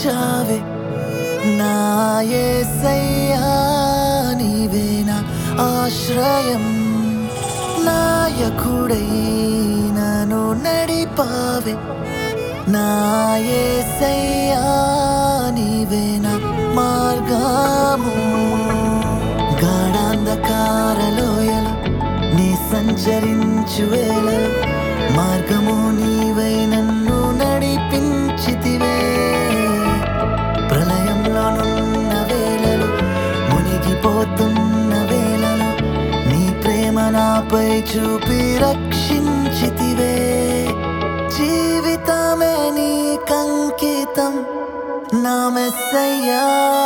కాచావే నా యేసయ్యా నీవే నా ఆశ్రయం నాయకుడై నన్ను నడిపావే నా యేసయ్యా నీవే నా మార్గము గాఢాంధకార లోయలు నీ సంచరించు వేళలు మార్గము నీవై నన్ను నడిపించితివే ప్రళయంలోనున్న వేళలు మునిగిపోతున్న వేళలు నీ ప్రేమ నాపై చూపి రక్షించితివే జీవితమే నీ కంకితం నా మెస్సయ్యా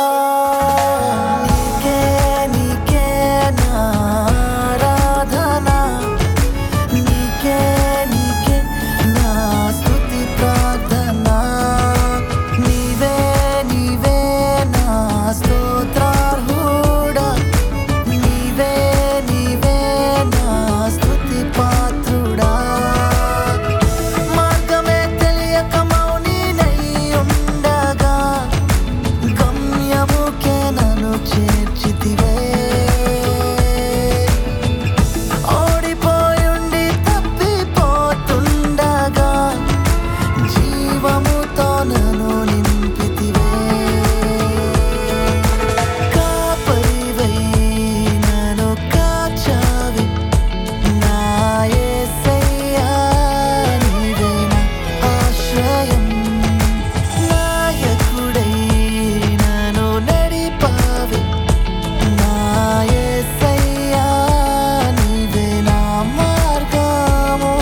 నీకే నీకే నా ఆరాధన నీకే నీకే నా స్తుతి ప్రార్థన నీవే నీవే నా స్తోత్రార్హుడా నీవే నీవే నా స్తుతి పాత్రుడా మార్గమే తెలియక మౌనినై ఉండగా గమ్యముకే నన్ను చేర్చితివే ఓడిపోయుండి తప్పిపోతుండగా జీవముతో నన్ను నింపితివే కాపరివై నన్ను కాచావి నా యేసయ్యా నీవే నా ఆశ్రయం నాయకుడై నన్ను నడిపావి నా యేసయ్యా నీవే నా మార్గము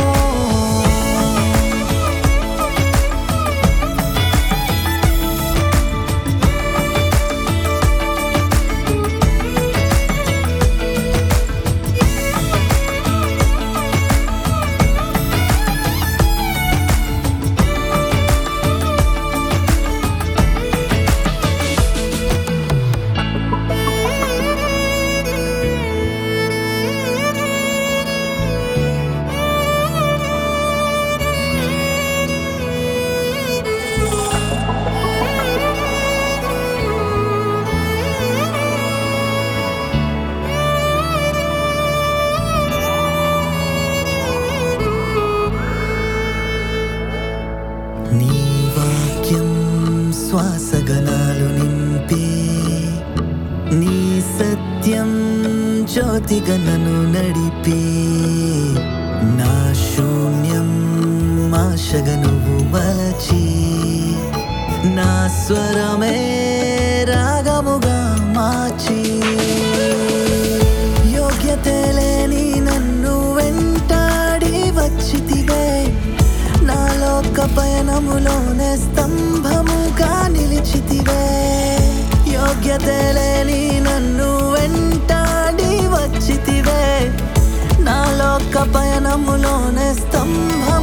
నీ వాక్యం శ్వాసగణాలు నింపి నీ సత్యం జ్యోతిగా నన్ను నడిపి నా శూన్యం ఆశగా నువ్వు మలచి నా స్వరమే రాగముగా మార్చి యోగ్యత లేని నన్ను వెంటాడి వచ్చితివే నా లోక పయనములోనే స్తంభముగా నిలిచితివే యోగ్యత లేని నన్ను వెంటాడి వచ్చితివే నా లోక పయనములోనే స్తంభం